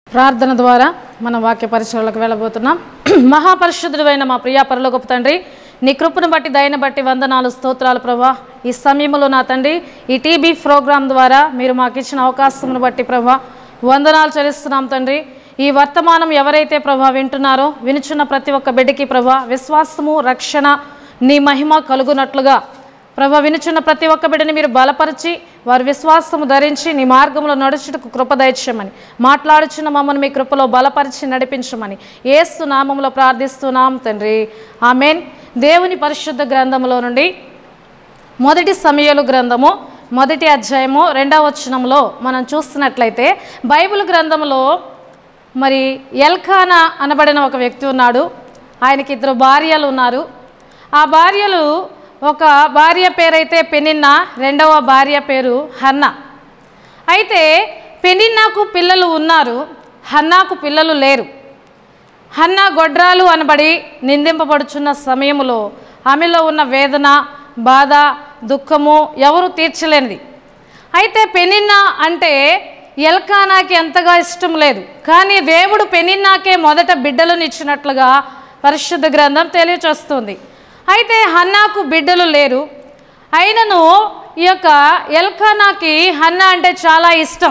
ప్రార్థన ద్వారా మన వాక్య పరిచయలకు వెళ్ళబోతున్నాం మహాపరిశుద్ధుడైన మా ప్రియా పరలోకపు తండ్రి నీ కృపను బట్టి దయను బట్టి వందనాలు స్తోత్రాలు ప్రభా ఈ సమయంలో నా తండ్రి ఈ టీబీ ప్రోగ్రాం ద్వారా మీరు మాకు ఇచ్చిన అవకాశమును బట్టి ప్రభా వందనాలు చెల్లిస్తున్నాం తండ్రి ఈ వర్తమానం ఎవరైతే ప్రభా వింటున్నారో వినుచున్న ప్రతి ఒక్క బిడ్డకి ప్రభా విశ్వాసము రక్షణ నీ మహిమ కలుగునట్లుగా ప్రభా వినుచున్న ప్రతి ఒక్క బిడ్డని మీరు బలపరిచి వారి విశ్వాసము ధరించి నీ మార్గంలో నడుచుటకు కృప దయచేయమని మాట్లాడుచున్న మమ్మల్ని మీ కృపలో బలపరిచి నడిపించమని ఏసు నామంలో ప్రార్థిస్తున్నాం తండ్రి ఆమెన్ దేవుని పరిశుద్ధ గ్రంథములో నుండి మొదటి సమయలు గ్రంథము మొదటి అధ్యాయము రెండవ వచనంలో మనం చూస్తున్నట్లయితే బైబిల్ గ్రంథంలో మరి ఎల్ఖానా అనబడిన ఒక వ్యక్తి ఉన్నాడు ఆయనకి ఇద్దరు భార్యలు ఉన్నారు ఆ భార్యలు ఒక భార్య పేరైతే పెనిన్న రెండవ భార్య పేరు హన్న అయితే పెనిన్నాకు పిల్లలు ఉన్నారు హన్నాకు పిల్లలు లేరు హన్న గొడ్రాలు అనబడి నిందింపబడుచున్న సమయంలో ఆమెలో ఉన్న వేదన బాధ దుఃఖము ఎవరు తీర్చలేనిది అయితే పెనిన్న అంటే ఎల్కానాకి ఎంతగా ఇష్టం లేదు కానీ దేవుడు పెనిన్నాకే మొదట బిడ్డలను ఇచ్చినట్లుగా పరిశుద్ధ గ్రంథం తెలియచేస్తుంది అయితే హన్నాకు బిడ్డలు లేరు అయినను ఈ యొక్క ఎల్కానాకి హన్న అంటే చాలా ఇష్టం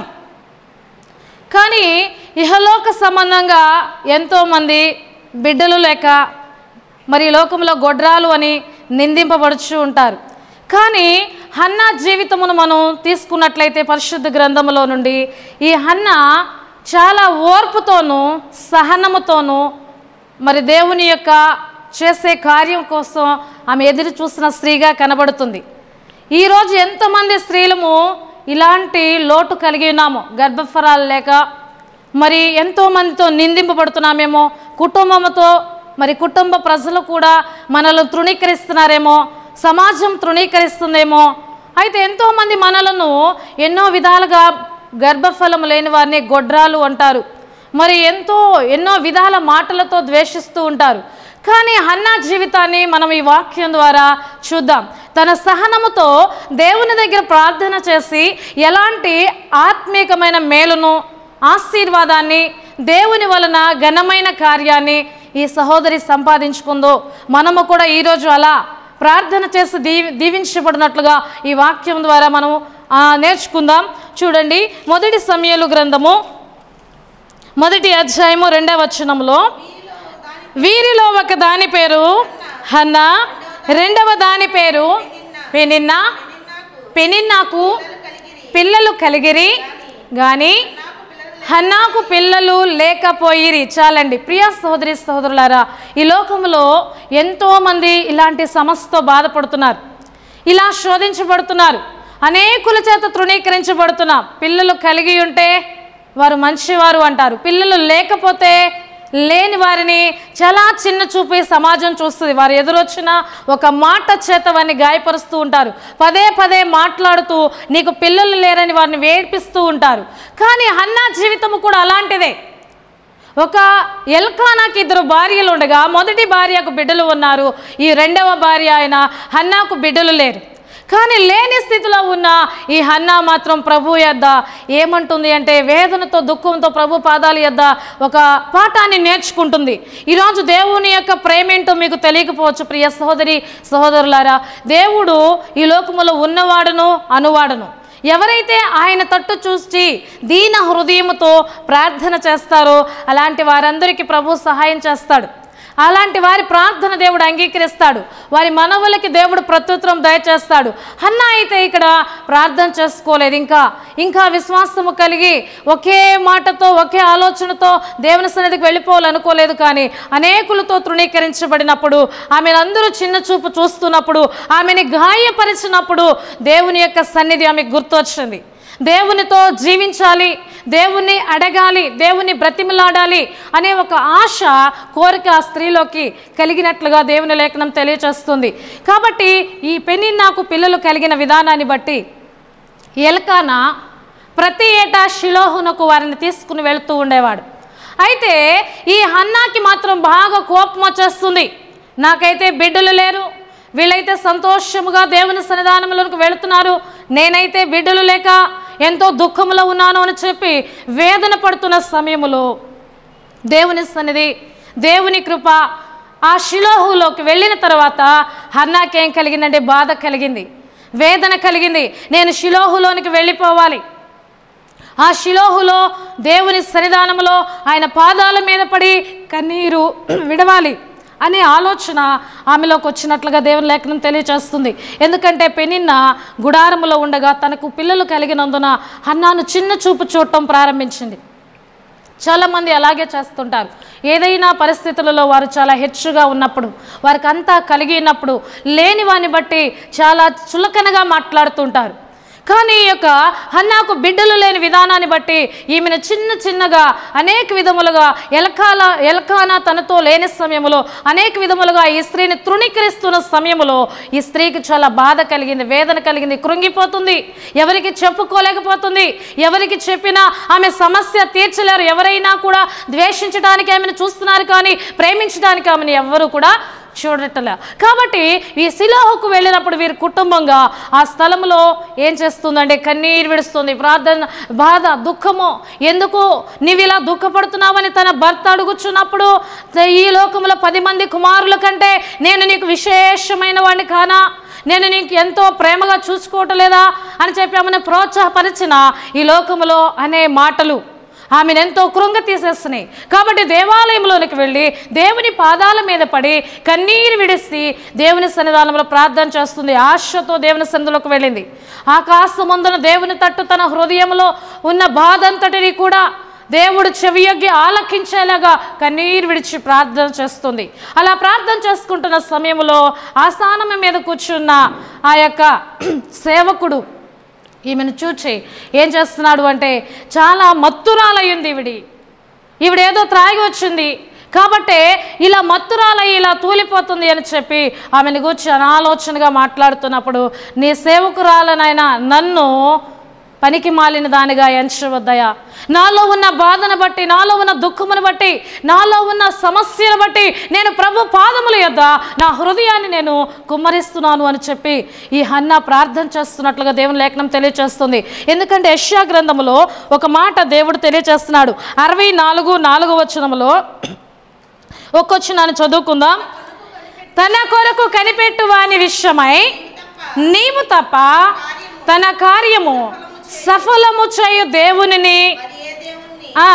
కానీ ఇహలోక సంబంధంగా ఎంతోమంది బిడ్డలు లేక మరి ఈ లోకంలో గొడ్రాలు అని నిందింపబడుచు ఉంటారు కానీ హన్న జీవితమును మనం తీసుకున్నట్లయితే పరిశుద్ధ గ్రంథములో నుండి ఈ హన్న చాలా ఓర్పుతోనూ సహనముతోనూ మరి దేవుని యొక్క చేసే కార్యం కోసం ఆమె ఎదురు చూసిన స్త్రీగా కనబడుతుంది ఈరోజు ఎంతమంది స్త్రీలము ఇలాంటి లోటు కలిగి ఉన్నాము గర్భఫరాలు లేక మరి ఎంతోమందితో నిందింపబడుతున్నామేమో కుటుంబంతో మరి కుటుంబ ప్రజలు కూడా మనల్ని తృణీకరిస్తున్నారేమో సమాజం తృణీకరిస్తుందేమో అయితే ఎంతోమంది మనలను ఎన్నో విధాలుగా గర్భఫలం లేని వారిని గొడ్రాలు అంటారు మరి ఎంతో ఎన్నో విధాల మాటలతో ద్వేషిస్తూ ఉంటారు కానీ హన్నా జీవితాన్ని మనం ఈ వాక్యం ద్వారా చూద్దాం తన సహనముతో దేవుని దగ్గర ప్రార్థన చేసి ఎలాంటి ఆత్మీకమైన మేలును ఆశీర్వాదాన్ని దేవుని వలన ఘనమైన కార్యాన్ని ఈ సహోదరి సంపాదించుకుందో మనము కూడా ఈరోజు అలా ప్రార్థన చేసి దీవి దీవించబడినట్లుగా ఈ వాక్యం ద్వారా మనం ఆ, నేర్చుకుందాం చూడండి మొదటి సమయలు గ్రంథము మొదటి అధ్యాయము రెండవ వచనంలో వీరిలో ఒక దాని పేరు హన్న రెండవ దాని పేరు పెనిన్న పెనిన్నాకు పిల్లలు కలిగిరి కానీ హన్నాకు పిల్లలు లేకపోయిరి చాలండి ప్రియ సహోదరి సహోదరులారా ఈ లోకంలో ఎంతోమంది ఇలాంటి సమస్యతో బాధపడుతున్నారు ఇలా శోధించబడుతున్నారు అనేకుల చేత తృణీకరించబడుతున్నాం పిల్లలు కలిగి ఉంటే వారు మంచివారు అంటారు పిల్లలు లేకపోతే లేని వారిని చాలా చిన్న చూపు ఈ సమాజం చూస్తుంది వారు ఎదురొచ్చిన ఒక మాట చేత వారిని గాయపరుస్తూ ఉంటారు పదే పదే మాట్లాడుతూ నీకు పిల్లలు లేరని వారిని వేడిపిస్తూ ఉంటారు కానీ హన్నా జీవితము కూడా అలాంటిదే ఒక ఎల్కానాకి ఇద్దరు భార్యలు ఉండగా మొదటి భార్యకు బిడ్డలు ఉన్నారు ఈ రెండవ భార్య అయిన హన్నాకు బిడ్డలు లేరు కానీ లేని స్థితిలో ఉన్న ఈ హన్నా మాత్రం ప్రభు యొద్ద ఏమంటుంది అంటే వేదనతో దుఃఖంతో ప్రభు పాదాల యొద్ద ఒక పాఠాన్ని నేర్చుకుంటుంది ఈరోజు దేవుని యొక్క ప్రేమేంటో మీకు తెలియకపోవచ్చు ప్రియ సహోదరి సహోదరులారా దేవుడు ఈ లోకములో ఉన్నవాడును అనువాడును ఎవరైతే ఆయన తట్టు చూసి దీన హృదయముతో ప్రార్థన చేస్తారో అలాంటి వారందరికీ ప్రభు సహాయం చేస్తాడు అలాంటి వారి ప్రార్థన దేవుడు అంగీకరిస్తాడు వారి మనవులకి దేవుడు ప్రత్యుత్తరం దయచేస్తాడు అన్న అయితే ఇక్కడ ప్రార్థన చేసుకోలేదు ఇంకా ఇంకా విశ్వాసము కలిగి ఒకే మాటతో ఒకే ఆలోచనతో దేవుని సన్నిధికి వెళ్ళిపోవాలనుకోలేదు కానీ అనేకులతో తృణీకరించబడినప్పుడు ఆమెను అందరూ చిన్న చూపు చూస్తున్నప్పుడు ఆమెని గాయపరిచినప్పుడు దేవుని యొక్క సన్నిధి ఆమెకు గుర్తొచ్చింది దేవునితో జీవించాలి దేవుణ్ణి అడగాలి దేవుని బ్రతిమలాడాలి అనే ఒక ఆశ కోరిక ఆ స్త్రీలోకి కలిగినట్లుగా దేవుని లేఖనం తెలియచేస్తుంది కాబట్టి ఈ పెని నాకు పిల్లలు కలిగిన విధానాన్ని బట్టి ఎల్కానా ప్రతి ఏటా షిలోహునకు వారిని తీసుకుని వెళుతూ ఉండేవాడు అయితే ఈ హన్నాకి మాత్రం బాగా కోపం వచ్చేస్తుంది నాకైతే బిడ్డలు లేరు వీళ్ళైతే సంతోషముగా దేవుని సన్నిధానంలోకి వెళుతున్నారు నేనైతే బిడ్డలు లేక ఎంతో దుఃఖంలో ఉన్నాను అని చెప్పి వేదన పడుతున్న సమయంలో దేవుని సన్నిధి దేవుని కృప ఆ శిలోహులోకి వెళ్ళిన తర్వాత హన్నాకేం కలిగిందంటే బాధ కలిగింది వేదన కలిగింది నేను శిలోహులోనికి వెళ్ళిపోవాలి ఆ శిలోహులో దేవుని సన్నిధానంలో ఆయన పాదాల మీద పడి కన్నీరు విడవాలి అనే ఆలోచన ఆమెలోకి వచ్చినట్లుగా దేవుని లేఖనం తెలియచేస్తుంది ఎందుకంటే పెనిన్న గుడారములో ఉండగా తనకు పిల్లలు కలిగినందున హన్నాను చిన్న చూపు చూడటం ప్రారంభించింది చాలామంది అలాగే చేస్తుంటారు ఏదైనా పరిస్థితులలో వారు చాలా హెచ్చుగా ఉన్నప్పుడు వారికి అంతా కలిగి ఉన్నప్పుడు లేని వాని బట్టి చాలా చులకనగా మాట్లాడుతుంటారు కానీ ఈ యొక్క హన్నాకు బిడ్డలు లేని విధానాన్ని బట్టి ఈమెను చిన్న చిన్నగా అనేక విధములుగా ఎలకాల ఎలకాన తనతో లేని సమయంలో అనేక విధములుగా ఈ స్త్రీని తృణీకరిస్తున్న సమయంలో ఈ స్త్రీకి చాలా బాధ కలిగింది వేదన కలిగింది కృంగిపోతుంది ఎవరికి చెప్పుకోలేకపోతుంది ఎవరికి చెప్పినా ఆమె సమస్య తీర్చలేరు ఎవరైనా కూడా ద్వేషించడానికి ఆమెను చూస్తున్నారు కానీ ప్రేమించడానికి ఆమెను ఎవ్వరూ కూడా చూడటలే కాబట్టి ఈ శిలోహకు వెళ్ళినప్పుడు వీరి కుటుంబంగా ఆ స్థలంలో ఏం చేస్తుందంటే కన్నీరు విడుస్తుంది ప్రార్థన బాధ దుఃఖము ఎందుకు నీవు ఇలా దుఃఖపడుతున్నావని తన భర్త అడుగుచున్నప్పుడు ఈ లోకంలో పది మంది కుమారుల కంటే నేను నీకు విశేషమైన వాడిని కానా నేను నీకు ఎంతో ప్రేమగా చూసుకోవటం లేదా అని చెప్పి ఆమెను ప్రోత్సాహపరిచిన ఈ లోకములో అనే మాటలు ఆమెను ఎంతో కృంగ తీసేస్తున్నాయి కాబట్టి దేవాలయంలోనికి వెళ్ళి దేవుని పాదాల మీద పడి కన్నీరు విడిసి దేవుని సన్నిధానంలో ప్రార్థన చేస్తుంది ఆశతో దేవుని సన్నిధిలోకి వెళ్ళింది ఆకాశమందున దేవుని తట్టు తన హృదయంలో ఉన్న బాధంతటిని కూడా దేవుడు చెవియొగ్గి ఆలకించేలాగా కన్నీరు విడిచి ప్రార్థన చేస్తుంది అలా ప్రార్థన చేసుకుంటున్న సమయంలో ఆస్థానం మీద కూర్చున్న ఆ యొక్క సేవకుడు ఈమెను చూచి ఏం చేస్తున్నాడు అంటే చాలా మత్తురాలయ్యింది ఈవిడి ఈవిడేదో త్రాగి వచ్చింది కాబట్టే ఇలా మత్తురాలయ్యి ఇలా తూలిపోతుంది అని చెప్పి ఆమెను గురించి అనాలోచనగా మాట్లాడుతున్నప్పుడు నీ సేవకురాలనైనా నన్ను పనికి మాలిన దానిగా ఎంచవద్దయా నాలో ఉన్న బాధను బట్టి నాలో ఉన్న దుఃఖమును బట్టి నాలో ఉన్న సమస్యను బట్టి నేను ప్రభు పాదముల యొద్ద నా హృదయాన్ని నేను కుమ్మరిస్తున్నాను అని చెప్పి ఈ హన్న ప్రార్థన చేస్తున్నట్లుగా దేవుని లేఖనం తెలియచేస్తుంది ఎందుకంటే యష్యా గ్రంథములో ఒక మాట దేవుడు తెలియచేస్తున్నాడు అరవై నాలుగు నాలుగు వచనములో ఒక్కొచ్చినాను చదువుకుందాం తన కొరకు కనిపెట్టు వాని విషయమై నీవు తప్ప తన కార్యము సఫలము చేయు దేవునిని ఏ దేవుణ్ణి ఆ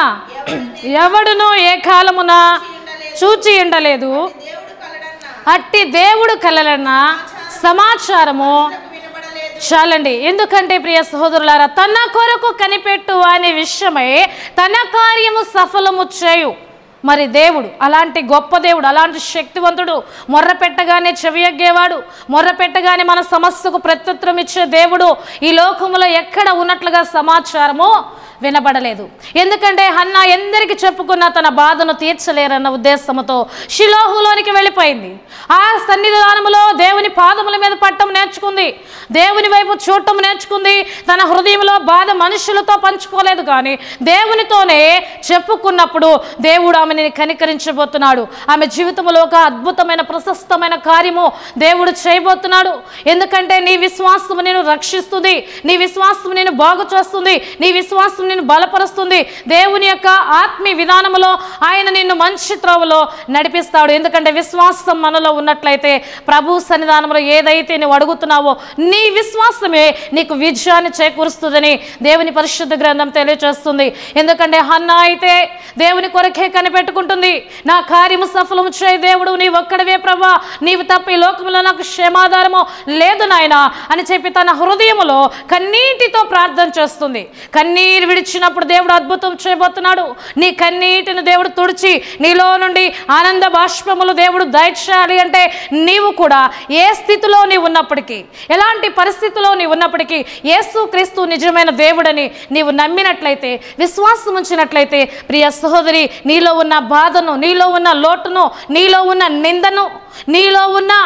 ఎవడును ఏ కాలమున చూచి ఉండలేదు దేవుడు కలడన్న అట్టి దేవుడు కలలన్న సమాచారము వినబడలేదు చాలండి ఎందుకంటే ప్రియ సహోదరులారా తన కొరకు కనిపెట్టు అనే విషయమై తన కార్యము సఫలము చేయు మరి దేవుడు అలాంటి గొప్ప దేవుడు అలాంటి శక్తివంతుడు మొర్ర పెట్టగానే చెవియగ్గేవాడు మొర్ర పెట్టగానే మన సమస్యకు ప్రత్యుత్తరం ఇచ్చే దేవుడు ఈ లోకములో ఎక్కడ ఉన్నట్లుగా సమాచారము వినబడలేదు ఎందుకంటే హన్న ఎందరికి చెప్పుకున్న తన బాధను తీర్చలేరన్న ఉద్దేశంతో శిలోహులోనికి వెళ్ళిపోయింది ఆ సన్నిధానములో దేవుని పాదముల మీద పట్టం నేర్చుకుంది దేవుని వైపు చూడటం నేర్చుకుంది తన హృదయంలో బాధ మనుషులతో పంచుకోలేదు కానీ దేవునితోనే చెప్పుకున్నప్పుడు దేవుడు ఆమెని కనికరించబోతున్నాడు ఆమె జీవితంలో ఒక అద్భుతమైన ప్రశస్తమైన కార్యము దేవుడు చేయబోతున్నాడు ఎందుకంటే నీ విశ్వాసము నేను రక్షిస్తుంది నీ విశ్వాసం నేను బాగు చేస్తుంది నీ విశ్వాసం నేను బలపరుస్తుంది దేవుని యొక్క ఆత్మీయ విధానములో ఆయన నిన్ను మంచి త్రోవలో నడిపిస్తాడు ఎందుకంటే విశ్వాసం మనలో ఉన్నట్లయితే ప్రభు సన్నిధానంలో ఏదైతే నువ్వు అడుగుతున్నావో నీ విశ్వాసమే నీకు విజయాన్ని చేకూరుస్తుందని దేవుని పరిశుద్ధ గ్రంథం తెలియజేస్తుంది ఎందుకంటే హన్న అయితే దేవుని కొరకే కనిపెట్టుకుంటుంది నా కార్యము సఫలము చేయి దేవుడు నీ ఒక్కడవే ప్రభా నీవు తప్ప ఈ లోకంలో నాకు క్షేమాధారము లేదు నాయన అని చెప్పి తన హృదయములో కన్నీటితో ప్రార్థన చేస్తుంది కన్నీరు విడిచినప్పుడు దేవుడు అద్భుతం చేయబోతున్నాడు నీ కన్నీటిని దేవుడు తుడిచి నీలో నుండి ఆనంద బాష్పములు దేవుడు దయచేయాలి అంటే నీవు కూడా ఏ స్థితిలో నీవు ఉన్నప్పటికీ ఎలాంటి పరిస్థితిలో నీవు ఉన్నప్పటికీ యేసు క్రీస్తు నిజమైన దేవుడని నీవు నమ్మినట్లయితే విశ్వాసం ఉంచినట్లయితే ప్రియ సహోదరి నీలో ఉన్న బాధను నీలో ఉన్న లోటును నీలో ఉన్న నిందను నీలో ఉన్న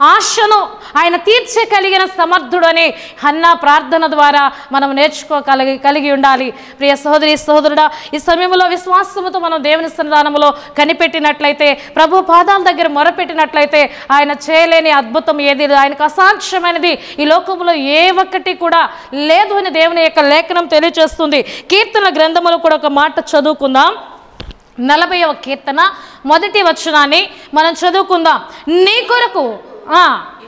ఆశను ఆయన తీర్చగలిగిన సమర్థుడని హన్న ప్రార్థన ద్వారా మనం నేర్చుకోగలిగి కలిగి ఉండాలి ప్రియ సహోదరి సహోదరుడా ఈ సమయంలో విశ్వాసముతో మనం దేవుని సన్నిధానంలో కనిపెట్టినట్లయితే ప్రభు పాదాల దగ్గర మొరపెట్టినట్లయితే ఆయన చేయలేని అద్భుతం ఏది లేదు. ఆయనకు అసాధ్యమైనది ఈ లోకంలో ఏ ఒక్కటి కూడా లేదు అని దేవుని యొక్క లేఖనం తెలియజేస్తుంది కీర్తన గ్రంథములో కూడా ఒక మాట చదువుకుందాం నలభైవ కీర్తన మొదటి వచనాన్ని మనం చదువుకుందాం నీ కొరకు ఆ,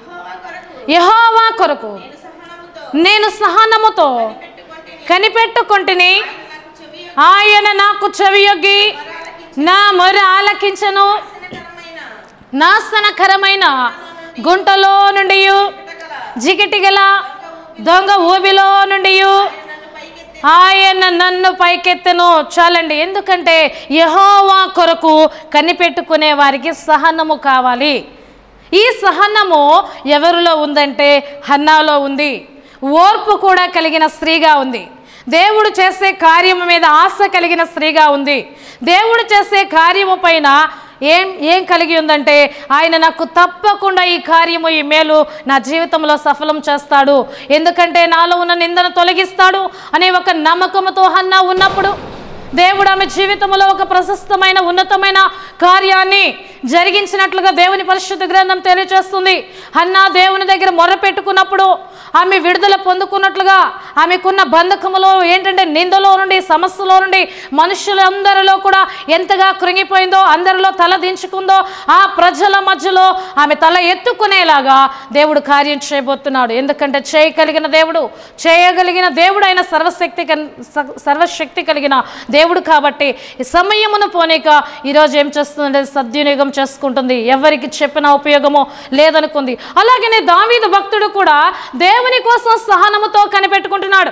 యెహోవా కొరకు యెహోవా కొరకు నేను సహనముతో నేను సహనముతో పెట్టుకొంటిని కనిపెట్టుకుంటుని నాకు చెవి ఆయన నాకు చెవియొగ్గి నా మొర ఆలకించను యొక్కనకరమైన నాశనకరమైన గుంటలో నుండి పుట్టగల జిగిటిగల దొంగ ఊబిలో నుండి నన్ను పైకెత్తి ఆయన నన్ను పైకెత్తెను చాలండి ఎందుకంటే యహోవా కొరకు కనిపెట్టుకునే వారికి సహనము కావాలి ఈ సహనము ఎవరిలో ఉందంటే హన్నాలో ఉంది ఓర్పు కూడా కలిగిన స్త్రీగా ఉంది దేవుడు చేసే కార్యము మీద ఆశ కలిగిన స్త్రీగా ఉంది దేవుడు చేసే కార్యము పైన ఏం ఏం కలిగి ఉందంటే ఆయన నాకు తప్పకుండా ఈ కార్యము ఈ మేలు నా జీవితంలో సఫలం చేస్తాడు ఎందుకంటే నాలో ఉన్న నిందను తొలగిస్తాడు అనే ఒక నమ్మకంతో హన్నా ఉన్నప్పుడు దేవుడు ఆమె జీవితంలో ఒక ప్రశస్తమైన ఉన్నతమైన కార్యాన్ని జరిగించినట్లుగా దేవుని పరిశుద్ధ గ్రంథం తెలియజేస్తుంది హన్నా దేవుని దగ్గర మొర్ర పెట్టుకున్నప్పుడు ఆమె విడుదల పొందుకున్నట్లుగా ఆమెకున్న బంధకములో ఏంటంటే నిందలో నుండి సమస్యలో నుండి మనుషులందరిలో కూడా ఎంతగా కృంగిపోయిందో అందరిలో తల దించుకుందో ఆ ప్రజల మధ్యలో ఆమె తల ఎత్తుకునేలాగా దేవుడు కార్యం చేయబోతున్నాడు ఎందుకంటే చేయగలిగిన దేవుడు చేయగలిగిన దేవుడు అయిన సర్వశక్తి కన్- స- సర్వశక్తి కలిగిన దేవుడు కాబట్టి ఈ సమయమును పోనీక ఈరోజు ఏం చేస్తుందంటే సద్వినియోగం చేసుకుంటుంది ఎవరికి చెప్పిన ఉపయోగమో లేదనుకుంది అలాగనే దావీదు భక్తుడు కూడా దేవుని కోసం సహనముతో కనిపెట్టుకుంటున్నాడు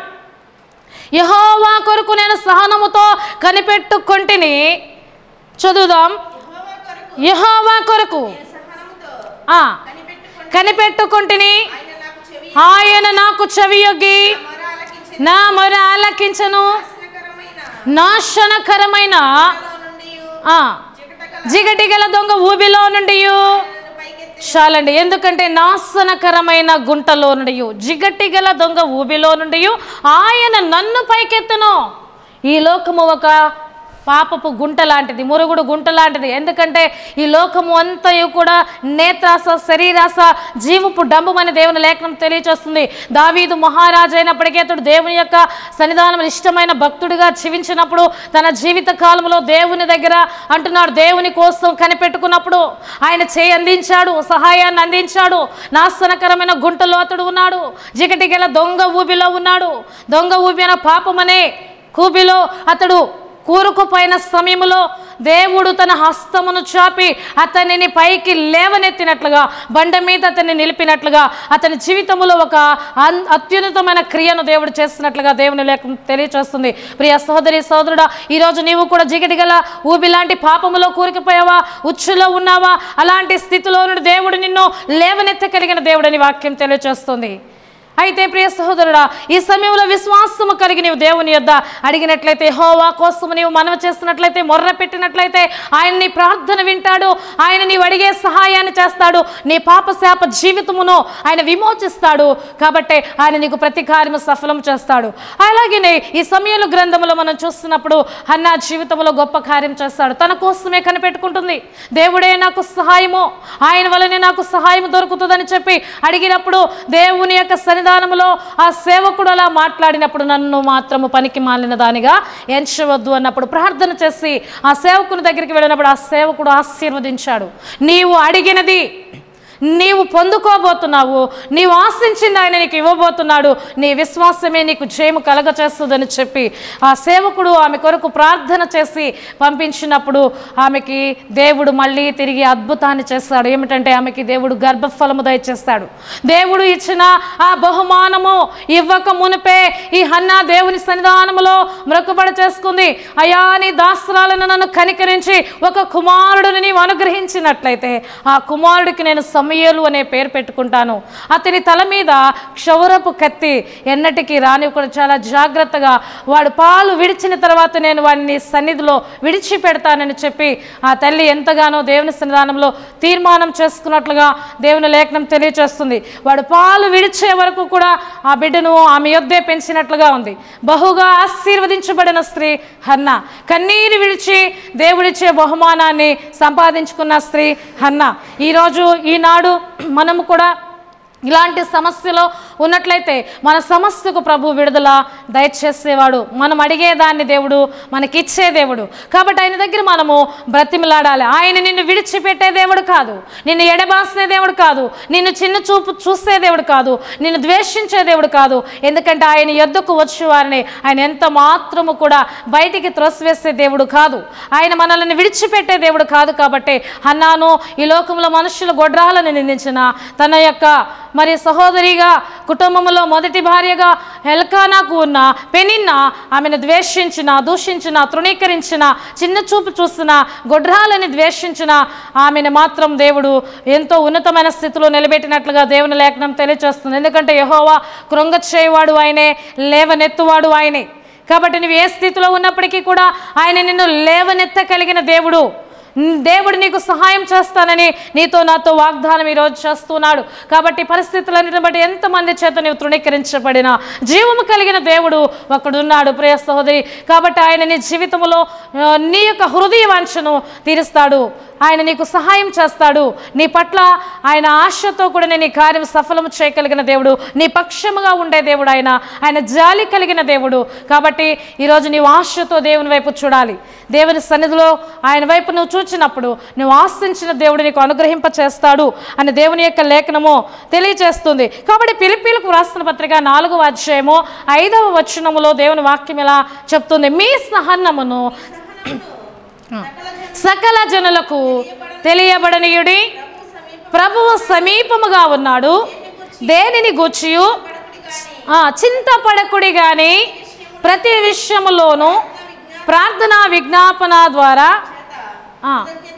యహోవా కొరకు నేను సహనముతో కనిపెట్టుకుంటుని చదువుదాం యెహోవా కొరకు యహోవా కొరకు సహనముతో ఆ, కనిపెట్టుకొని కనిపెట్టుకుంటుని ఆయన నాకు చెవి ఆయన నాకు చెవియొగ్గి మొర ఆలకించి నా మొర ఆలకించను నాశనకరమైన నాశనకరమైన లో నుండి ఆ, చికటగల జిగటిగల దొంగ ఊబిలో నుండి నన్ను పైకెత్తి చాలండి ఎందుకంటే నాశనకరమైన గుంటలో నుండి జిగటిగల దొంగ ఊబిలో నుండి ఆయన నన్ను పైకెత్తును ఈ లోకము ఒక పాపపు గుంట లాంటిది మురుగుడు గుంట లాంటిది ఎందుకంటే ఈ లోకము అంతయు కూడా నేత్రాస శరీరాస జీవపు డంబమని దేవుని లేఖనం తెలియచేస్తుంది దావీదు మహారాజు అయినప్పటికీ అతడు దేవుని యొక్క సన్నిధానం ఇష్టమైన భక్తుడిగా జీవించినప్పుడు తన జీవిత కాలంలో దేవుని దగ్గర అంటున్నాడు దేవుని కోసం కనిపెట్టుకున్నప్పుడు ఆయన చేయి అందించాడు సహాయాన్ని అందించాడు నాశనకరమైన గుంటలో అతడు ఉన్నాడు జిగటిగల దొంగ ఊబిలో ఉన్నాడు దొంగ ఊబి అనే పాపమనే కూబిలో అతడు కూరుకుపోయిన సమయంలో దేవుడు తన హస్తమును చాపి అతనిని పైకి లేవనెత్తినట్లుగా బండ మీద అతన్ని నిలిపినట్లుగా అతని జీవితంలో ఒక అన్- అత్యున్నతమైన క్రియను దేవుడు చేస్తున్నట్లుగా దేవుని లేఖ తెలియచేస్తుంది ప్రియ సహోదరి సహోదరుడా ఈరోజు నీవు కూడా జిగటిగల ఊబి లాంటి పాపములో కూరుకుపోయావా ఉచ్చులో ఉన్నావా అలాంటి స్థితిలో నుండి దేవుడు నిన్ను లేవనెత్తగలిగిన దేవుడని వాక్యం తెలియచేస్తుంది అయితే ప్రియ సహోదరుడా ఈ సమయంలో విశ్వాసము కలిగి నీవు దేవుని యొద్ద అడిగినట్లయితే హోవా కోసం నీవు మనవి చేస్తున్నట్లయితే మొర్ర పెట్టినట్లయితే ఆయన నీ ప్రార్థన వింటాడు ఆయన నీవు అడిగే సహాయాన్ని చేస్తాడు నీ పాప శాప జీవితమును ఆయన విమోచిస్తాడు కాబట్టి ఆయన నీకు ప్రతి కార్యము సఫలం చేస్తాడు అలాగనే ఈ సమయంలో గ్రంథంలో మనం చూస్తున్నప్పుడు హన్నా జీవితంలో గొప్ప కార్యం చేస్తాడు తన కోసమే కనిపెట్టుకుంటుంది దేవుడే నాకు సహాయము ఆయన వల్లనే నాకు సహాయం దొరుకుతుందని చెప్పి అడిగినప్పుడు దేవుని యొక్క సన్నిధానంలో ఆ సేవకుడు అలా మాట్లాడినప్పుడు నన్ను మాత్రము పనికి మాలిన దానిగా ఎంచవద్దు అన్నప్పుడు ప్రార్థన చేసి ఆ సేవకుని దగ్గరికి వెళ్ళినప్పుడు ఆ సేవకుడు ఆశీర్వదించాడు నీవు అడిగినది నీవు పొందుకోబోతున్నావు నీవు ఆశించింది ఆయన నీకు ఇవ్వబోతున్నాడు నీ విశ్వాసమే నీకు జయము కలగచేస్తుందని చెప్పి ఆ సేవకుడు ఆమె కొరకు ప్రార్థన చేసి పంపించినప్పుడు ఆమెకి దేవుడు మళ్ళీ తిరిగి అద్భుతాన్ని చేస్తాడు ఏమిటంటే ఆమెకి దేవుడు గర్భఫలము దయచేస్తాడు దేవుడు ఇచ్చిన ఆ బహుమానము ఇవ్వక మునిపే ఈ హన్నా దేవుని సన్నిధానములో మ్రొక్కుబడి చేసుకుంది అయా నీ దాస్త్రాలను నన్ను కనికరించి ఒక కుమారుడిని నీవు అనుగ్రహించినట్లయితే ఆ కుమారుడికి నేను సమయం సమయలు అనే పేరు పెట్టుకుంటాను అతని తల మీద క్షౌరపు కత్తి ఎన్నటికీ రానివ్వకుండా చాలా జాగ్రత్తగా వాడు పాలు విడిచిన తర్వాత నేను వాడిని సన్నిధిలో విడిచిపెడతానని చెప్పి ఆ తల్లి ఎంతగానో దేవుని సన్నిధానంలో తీర్మానం చేసుకున్నట్లుగా దేవుని లేఖనం తెలియచేస్తుంది వాడు పాలు విడిచే వరకు కూడా ఆ బిడ్డను ఆమె యొద్దే పెంచినట్లుగా ఉంది బహుగా ఆశీర్వదించబడిన స్త్రీ హన్న కన్నీరు విడిచి దేవుడిచ్చే బహుమానాన్ని సంపాదించుకున్న స్త్రీ హన్న ఈరోజు ఈనాడు మనము కూడా ఇలాంటి సమస్యలో ఉన్నట్లయితే మన సమస్యకు ప్రభు విడుదల దయచేసేవాడు మనం అడిగేదాన్ని దేవుడు మనకిచ్చే దేవుడు కాబట్టి ఆయన దగ్గర మనము బ్రతిమలాడాలి ఆయన నిన్ను విడిచిపెట్టే దేవుడు కాదు నిన్ను ఎడబాసే దేవుడు కాదు నిన్ను చిన్న చూపు చూసే దేవుడు కాదు నిన్ను ద్వేషించే దేవుడు కాదు ఎందుకంటే ఆయన యొద్దకు వచ్చి వారిని ఆయన ఎంత మాత్రము కూడా బయటికి త్రోసివేసే దేవుడు కాదు ఆయన మనల్ని విడిచిపెట్టే దేవుడు కాదు కాబట్టి అన్నాను ఈ లోకంలో మనుషులు గొడ్రాలను నిందించిన తన యొక్క మరి సహోదరిగా కుటుంబంలో మొదటి భార్యగా ఎల్కానాకు ఉన్న పెనిన్న ఆమెను ద్వేషించిన దూషించిన తృణీకరించిన చిన్న చూపు చూసిన గొడ్రాలని ద్వేషించిన ఆమెను మాత్రం దేవుడు ఎంతో ఉన్నతమైన స్థితిలో నిలబెట్టినట్లుగా దేవుని లేఖనం తెలియజేస్తుంది ఎందుకంటే యహోవా కృంగ చేయవాడు ఆయనే లేవనెత్తువాడు ఆయనే కాబట్టి నువ్వు ఏ స్థితిలో ఉన్నప్పటికీ కూడా ఆయన నిన్ను లేవనెత్తగలిగిన దేవుడు ఉమ్, దేవుడు నీకు సహాయం చేస్తానని నీతో నాతో వాగ్దానం ఈరోజు చేస్తున్నాడు కాబట్టి పరిస్థితులన్నిటిని బట్టి ఎంతమంది చేత నీవు తృణీకరించబడిన జీవము కలిగిన దేవుడు ఒకడున్నాడు ప్రియ సహోదరి కాబట్టి ఆయన నీ జీవితంలో ఆ, నీ యొక్క హృదయ వాంఛను తీరుస్తాడు ఆయన నీకు సహాయం చేస్తాడు నీ పట్ల ఆయన ఆశతో కూడా నీ కార్యం సఫలము చేయగలిగిన దేవుడు నీ పక్షముగా ఉండే దేవుడు ఆయన ఆయన జాలి కలిగిన దేవుడు కాబట్టి ఈరోజు నీవు ఆశతో దేవుని వైపు చూడాలి దేవుని సన్నిధిలో ఆయన వైపు నువ్వు చూచినప్పుడు నువ్వు ఆశించిన దేవుడు నీకు అనుగ్రహింప చేస్తాడు అని దేవుని యొక్క లేఖనము తెలియజేస్తుంది కాబట్టి పిలిపిలకు రాసిన పత్రిక నాలుగవ అధ్యాయము ఐదవ వచనములో దేవుని వాక్యం ఇలా చెప్తుంది మీ సహనమును సకల జనులకు తెలియబడనీయుడి ప్రభువు సమీపముగా ఉన్నాడు దేనిని గూర్చియు ఆ, చింతపడకుడి గాని ప్రతి విషయములోనూ ప్రార్థన విజ్ఞాపన ద్వారా ఆ,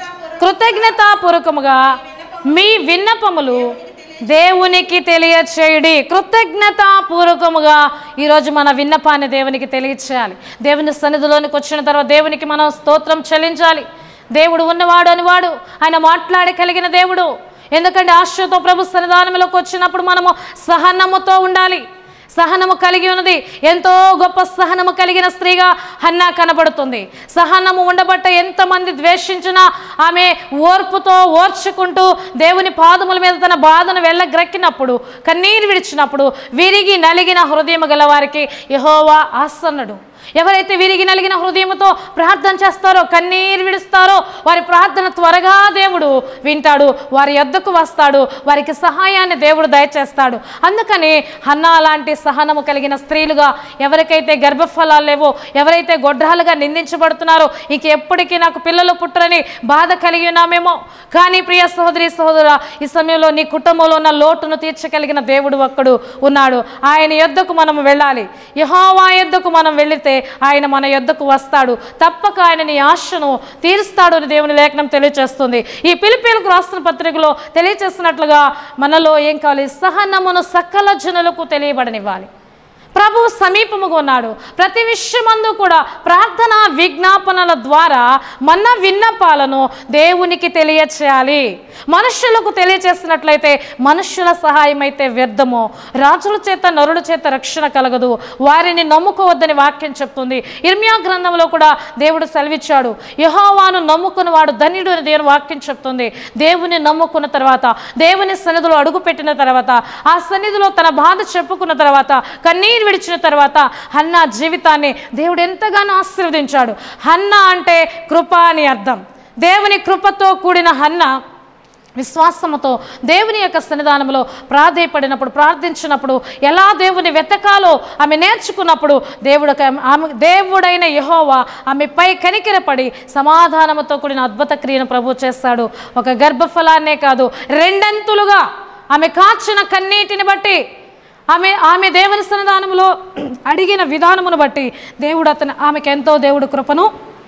కృతజ్ఞతాపూర్వకముగా మీ విన్నపములు దేవునికి తెలియచేయుడి కృతజ్ఞతాపూర్వకముగా ఈరోజు మన విన్నపాన్ని దేవునికి తెలియచేయాలి దేవుని సన్నిధిలోనికి వచ్చిన తర్వాత దేవునికి మనం స్తోత్రం చెల్లించాలి దేవుడు ఉన్నవాడు అనివాడు ఆయన మాట్లాడగలిగిన దేవుడు ఎందుకంటే ఆశతో ప్రభు సన్నిధానంలోకి వచ్చినప్పుడు మనము సహనముతో ఉండాలి సహనము కలిగి ఉన్నది ఎంతో గొప్ప సహనము కలిగిన స్త్రీగా హన్నా కనబడుతుంది సహనము ఉండబట్ట ఎంతమంది ద్వేషించినా ఆమె ఓర్పుతో ఓర్చుకుంటూ దేవుని పాదముల మీద తన బాధను వెళ్ళగ్రక్కినప్పుడు కన్నీరు విడిచినప్పుడు విరిగి నలిగిన హృదయం గల వారికి యహోవా ఆసన్నుడు ఎవరైతే విరిగి నలిగిన హృదయంతో ప్రార్థన చేస్తారో కన్నీరు విడుస్తారో వారి ప్రార్థన త్వరగా దేవుడు వింటాడు వారి యొద్దకు వస్తాడు వారికి సహాయాన్ని దేవుడు దయచేస్తాడు అందుకని హన్నా లాంటి సహనము కలిగిన స్త్రీలుగా ఎవరికైతే గర్భఫలాలు లేవో ఎవరైతే గొడ్రాలుగా నిందించబడుతున్నారో ఇంక ఎప్పటికీ నాకు పిల్లలు పుట్టరని బాధ కలిగి ఉన్నామేమో కానీ ప్రియ సహోదరి సహోదర ఈ సమయంలో నీ కుటుంబంలో ఉన్న లోటును తీర్చగలిగిన దేవుడు ఒక్కడు ఉన్నాడు ఆయన యొద్దకు మనం వెళ్ళాలి యహోవా యొద్దకు మనం వెళితే ఆయన మన యొద్దకు వస్తాడు తప్పక ఆయన నీ ఆశను తీరుస్తాడు అని దేవుని లేఖనం తెలియచేస్తుంది ఈ పిలిపిలకు రాసిన పత్రికలో తెలియచేస్తున్నట్లుగా మనలో ఏం కావాలి సహనమును సకల జనులకు తెలియబడనివ్వాలి ప్రభు సమీపముగా ఉన్నాడు ప్రతి విషయమందు కూడా ప్రార్థన విజ్ఞాపనల ద్వారా మన విన్నపాలను దేవునికి తెలియచేయాలి మనుష్యులకు తెలియచేసినట్లయితే మనుష్యుల సహాయం అయితే వ్యర్థము రాజుల చేత నరుల చేత రక్షణ కలగదు వారిని నమ్ముకోవద్దని వాక్యం చెప్తుంది ఇర్మియా గ్రంథంలో కూడా దేవుడు సెలవిచ్చాడు యహోవాను నమ్ముకున్న వాడు ధన్యుడు అని దేవుని వాక్యం చెప్తుంది దేవుని నమ్ముకున్న తర్వాత దేవుని సన్నిధిలో అడుగుపెట్టిన తర్వాత ఆ సన్నిధిలో తన బాధ చెప్పుకున్న తర్వాత కన్నీరు విడిచిన తర్వాత హన్నా జీవితాన్ని దేవుడు ఎంతగానో ఆశీర్వదించాడు హన్నా అంటే కృప అని అర్థం దేవుని కృపతో కూడిన హన్న విశ్వాసముతో దేవుని యొక్క సన్నిధానంలో ప్రాధేయపడినప్పుడు ప్రార్థించినప్పుడు ఎలా దేవుని వెతకాలో ఆమె నేర్చుకున్నప్పుడు దేవుడు ఆమె దేవుడైన యహోవా ఆమెపై కనికిరపడి సమాధానముతో కూడిన అద్భుత క్రియను ప్రభు చేస్తాడు ఒక గర్భఫలాన్నే కాదు రెండంతులుగా ఆమె కాచిన కన్నీటిని బట్టి ఆమె ఆమె దేవుని సన్నిధానంలో అడిగిన విధానమును బట్టి దేవుడు అతను ఆమెకు ఎంతో దేవుడు కృపను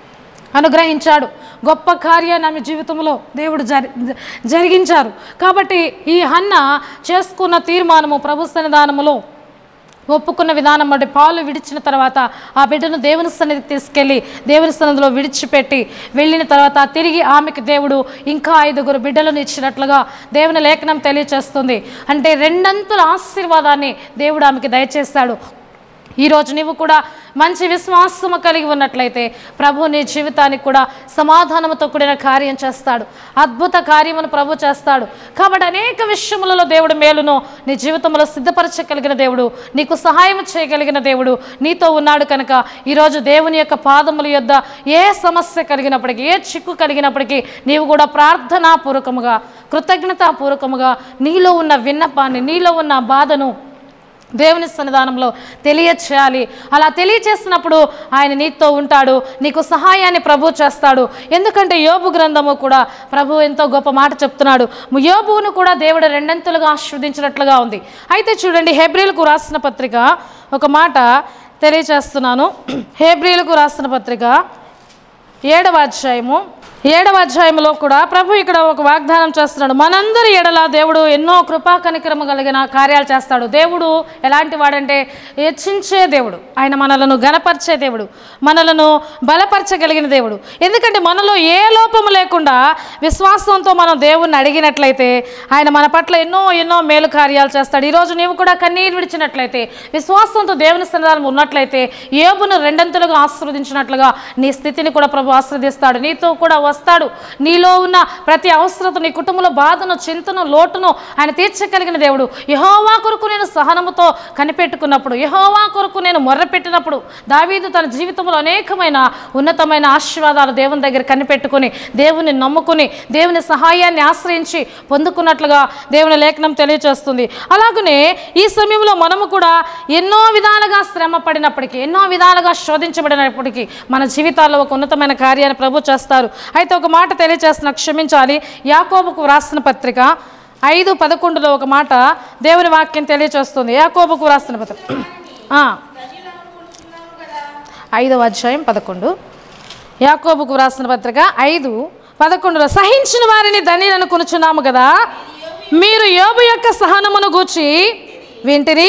అనుగ్రహించాడు గొప్ప కార్యాన్ని ఆమె జీవితంలో దేవుడు జరి జరిగించారు కాబట్టి ఈ హన్న చేసుకున్న తీర్మానము ప్రభు సన్నిధానములో ఒప్పుకున్న విధానం బట్టి పాలు విడిచిన తర్వాత ఆ బిడ్డను దేవుని సన్నిధికి తీసుకెళ్ళి దేవుని సన్నిధిలో విడిచిపెట్టి వెళ్ళిన తర్వాత తిరిగి ఆమెకి దేవుడు ఇంకా ఐదుగురు బిడ్డలను ఇచ్చినట్లుగా దేవుని లేఖనం తెలియచేస్తుంది అంటే రెండంతుల ఆశీర్వాదాన్ని దేవుడు ఆమెకి దయచేస్తాడు ఈరోజు నీవు కూడా మంచి విశ్వాసము కలిగి ఉన్నట్లయితే ప్రభు నీ జీవితానికి కూడా సమాధానముతో కూడిన కార్యం చేస్తాడు అద్భుత కార్యమును ప్రభు చేస్తాడు కాబట్టి అనేక విషయములలో దేవుడు మేలును నీ జీవితంలో సిద్ధపరచగలిగిన దేవుడు నీకు సహాయం చేయగలిగిన దేవుడు నీతో ఉన్నాడు కనుక ఈరోజు దేవుని యొక్క పాదముల యొద్ద ఏ సమస్య కలిగినప్పటికీ ఏ చిక్కు కలిగినప్పటికీ నీవు కూడా ప్రార్థనాపూర్వకముగా కృతజ్ఞతాపూర్వకముగా నీలో ఉన్న విన్నపాన్ని నీలో ఉన్న బాధను దేవుని సన్నిధానంలో తెలియచేయాలి అలా తెలియచేసినప్పుడు ఆయన నీతో ఉంటాడు నీకు సహాయాన్ని ప్రభు చేస్తాడు ఎందుకంటే యోబు గ్రంథము కూడా ప్రభు ఎంతో గొప్ప మాట చెప్తున్నాడు యోబును కూడా దేవుడు రెండంతులుగా ఆస్వాదించినట్లుగా ఉంది అయితే చూడండి హెబ్రిల్కు రాసిన పత్రిక ఒక మాట తెలియచేస్తున్నాను హెబ్రిల్కు రాసిన పత్రిక ఏడవ అధ్యాయము ఏడవ అధ్యాయంలో కూడా ప్రభు ఇక్కడ ఒక వాగ్దానం చేస్తున్నాడు మనందరి ఎడల దేవుడు ఎన్నో కృపా కనికరము కలిగిన కార్యాలు చేస్తాడు దేవుడు ఎలాంటి వాడంటే హెచ్చించే దేవుడు ఆయన మనలను గనపరిచే దేవుడు మనలను బలపరచగలిగిన దేవుడు ఎందుకంటే మనలో ఏ లోపము లేకుండా విశ్వాసంతో మనం దేవుణ్ణి అడిగినట్లయితే ఆయన మన పట్ల ఎన్నో ఎన్నో మేలు కార్యాలు చేస్తాడు ఈరోజు నీవు కూడా కన్నీరు విడిచినట్లయితే విశ్వాసంతో దేవుని సన్నిధానం ఉన్నట్లయితే ఏబును రెండంతులుగా ఆశీర్వదించినట్లుగా నీ స్థితిని కూడా ప్రభు ఆశీర్వదిస్తాడు నీతో కూడా వస్తాడు నీలో ఉన్న ప్రతి అవసరత నీ కుటుంబంలో బాధను చింతను లోటును ఆయన తీర్చగలిగిన దేవుడు యహోవా కొరకు నేను సహనముతో కనిపెట్టుకున్నప్పుడు యహోవా కొరకు నేను మొర్రపెట్టినప్పుడు దావీదు తన జీవితంలో అనేకమైన ఉన్నతమైన ఆశీర్వాదాలు దేవుని దగ్గర కనిపెట్టుకుని దేవుని నమ్ముకుని దేవుని సహాయాన్ని ఆశ్రయించి పొందుకున్నట్లుగా దేవుని లేఖనం తెలియచేస్తుంది అలాగనే ఈ సమయంలో మనము కూడా ఎన్నో విధాలుగా శ్రమ పడినప్పటికీ ఎన్నో విధాలుగా శోధించబడినప్పటికీ మన జీవితాల్లో ఒక ఉన్నతమైన కార్యాన్ని ప్రభు చేస్తారు అయితే ఒక మాట తెలియచేస్తున్న క్షమించాలి యాకోబుకు వ్రాసిన పత్రిక ఐదు పదకొండులో ఒక మాట దేవుని వాక్యం తెలియచేస్తుంది యాకోబుకు వ్రాసిన పత్రిక ఆ, ఐదవ అధ్యాయం పదకొండు యాకోబుకు వ్రాసిన పత్రిక ఐదు పదకొండులో సహించిన వారిని ధనిలను కొనుచున్నాము కదా మీరు యోబు యొక్క సహనమును గూర్చి వింటిరి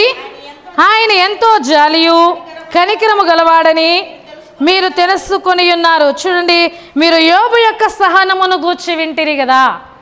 ఆయన ఎంతో జాలియు కనికరము గలవాడని మీరు తెలుసుకొని ఉన్నారు చూడండి మీరు యోబు యొక్క సహనమును గూర్చి వింటిరి కదా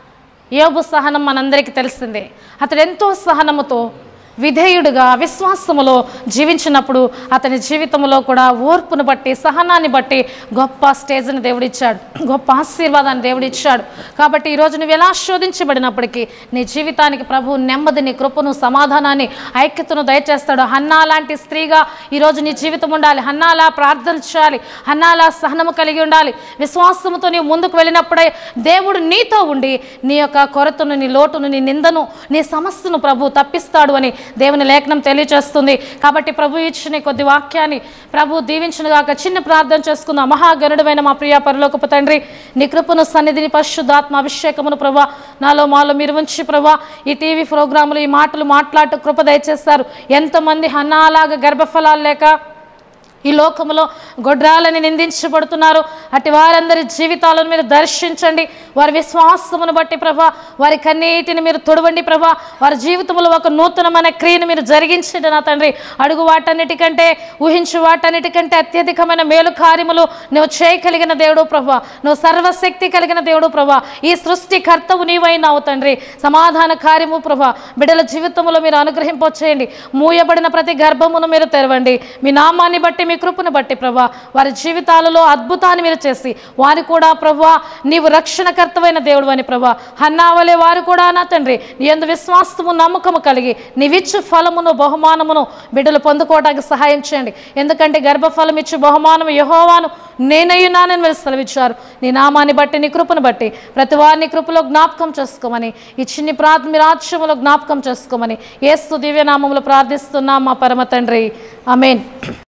యోబు సహనం మనందరికీ తెలిసిందే అతడు ఎంతో సహనముతో విధేయుడుగా విశ్వాసములో జీవించినప్పుడు అతని జీవితంలో కూడా ఓర్పును బట్టి సహనాన్ని బట్టి గొప్ప స్టేజ్ని దేవుడిచ్చాడు గొప్ప ఆశీర్వాదాన్ని దేవుడిచ్చాడు కాబట్టి ఈరోజు నువ్వు ఎలా శోధించబడినప్పటికీ నీ జీవితానికి ప్రభు నెమ్మదిని కృపను సమాధానాన్ని ఐక్యతను దయచేస్తాడు హన్నా లాంటి స్త్రీగా ఈరోజు నీ జీవితం ఉండాలి హన్నాలా ప్రార్థన చేయాలి హన్నాలా సహనము కలిగి ఉండాలి విశ్వాసముతో నీవు ముందుకు వెళ్ళినప్పుడే దేవుడు నీతో ఉండి నీ యొక్క కొరతను నీ లోటును నీ నిందను నీ సమస్యను ప్రభు తప్పిస్తాడు అని దేవుని లేఖనం తెలియచేస్తుంది కాబట్టి ప్రభు ఇచ్చిన ఈ కొద్ది వాక్యాన్ని ప్రభు దీవించినగాక చిన్న ప్రార్థన చేసుకుందాం మహాగరుడమైన మా ప్రియ పరలోకపు తండ్రి నీ కృపను సన్నిధిని పరిశుద్ధాత్మ అభిషేకమును ప్రభా నాలో మాలో మీరు ఉంచి ప్రభా ఈ టీవీ ప్రోగ్రాములు ఈ మాటలు మాట్లాడుతూ కృప దయచేస్తారు ఎంతమంది హన్నాలాగా గర్భఫలాలు లేక ఈ లోకములో గొడ్రాలని నిందించబడుతున్నారు అటు వారందరి జీవితాలను మీరు దర్శించండి వారి విశ్వాసమును బట్టి ప్రభా వారి కన్నీటిని మీరు తొడవండి ప్రభా వారి జీవితంలో ఒక నూతనమైన క్రియను మీరు జరిగించండి నా తండ్రి అడుగు వాటన్నిటికంటే ఊహించు వాటన్నిటికంటే అత్యధికమైన మేలు కార్యములు నువ్వు చేయగలిగిన దేవుడు ప్రభా నువ్వు సర్వశక్తి కలిగిన దేవుడు ప్రభా ఈ సృష్టి కర్తవు నీవైనావు తండ్రి సమాధాన కార్యము ప్రభా బిడ్డల జీవితంలో మీరు అనుగ్రహింపచేయండి మూయబడిన ప్రతి గర్భమును మీరు తెరవండి మీ నామాన్ని బట్టి మీ కృపను బట్టి ప్రభా వారి జీవితాలలో అద్భుతాన్ని మీరు చేసి వారు కూడా ప్రభా నీవు రక్షణకర్తమైన దేవుడు అని ప్రభా హన్నావలే వారు కూడా నా తండ్రి నీ ఎందు విశ్వాసము నమ్మకము కలిగి నీవిచ్చు ఫలమును బహుమానమును బిడ్డలు పొందుకోవడానికి సహాయం చేయండి ఎందుకంటే గర్భఫలం ఇచ్చు బహుమానం యహోవాను నేనయ్యున్నానని మీరు సెలవిచ్చారు నీ నామాన్ని బట్టి నీ కృపను బట్టి ప్రతి వారిని కృపలో జ్ఞాపకం చేసుకోమని ఈ చిన్ని ప్రార్థన మీ రాజ్యములో జ్ఞాపకం చేసుకోమని ఏస్తు దివ్యనామములు ప్రార్థిస్తున్నాం మా పరమ తండ్రి అమేన్